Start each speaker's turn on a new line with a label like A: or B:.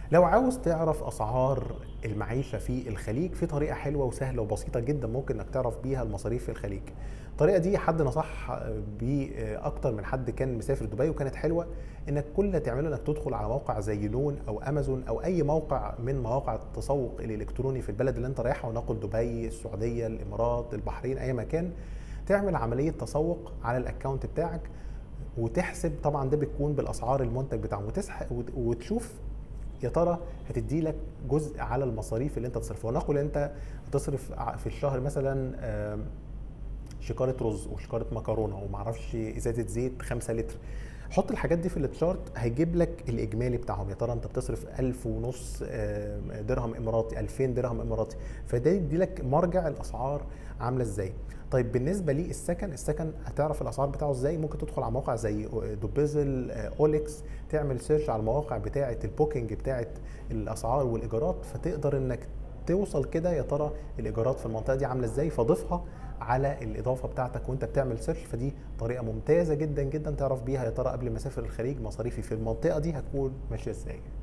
A: لو عاوز تعرف اسعار المعيشه في الخليج في طريقه حلوه وسهله وبسيطه جدا ممكن انك تعرف بيها المصاريف في الخليج الطريقه دي حد نصح بيه اكتر من حد كان مسافر دبي وكانت حلوه انك كل اللي تعمله انك تدخل على موقع زي لون او امازون او اي موقع من مواقع التسوق الالكتروني في البلد اللي انت رايحها ونقل دبي السعوديه الامارات البحرين اي مكان تعمل عمليه تسوق على الاكونت بتاعك وتحسب طبعا ده بيكون بالاسعار المنتج بتاعهم وتسحب وتشوف يا ترى هتدي لك جزء على المصاريف اللي انت تصرفها ونقول انت هتصرف في الشهر مثلا آم، شكاره رز وشكاره مكرونه ومعرفش ازازه زيت 5 لتر حط الحاجات دي في التشارت هيجيب لك الاجمالي بتاعهم يا ترى انت بتصرف 1000 ونص آم، درهم اماراتي 2000 درهم اماراتي فده يدي لك مرجع الاسعار عامله ازاي طيب بالنسبه للسكن السكن هتعرف الاسعار بتاعه ازاي ممكن تدخل على مواقع زي دوبيزل اوليكس تعمل سيرش على المواقع بتاعه البوكينج بتاعه الاسعار والايجارات فتقدر انك توصل كده يا ترى الايجارات في المنطقه دي عامله ازاي فضيفها على الاضافه بتاعتك وانت بتعمل سيرش فدي طريقه ممتازه جدا جدا تعرف بيها يا ترى قبل ما اسافر الخليج مصاريفي في المنطقه دي هتكون ماشيه ازاي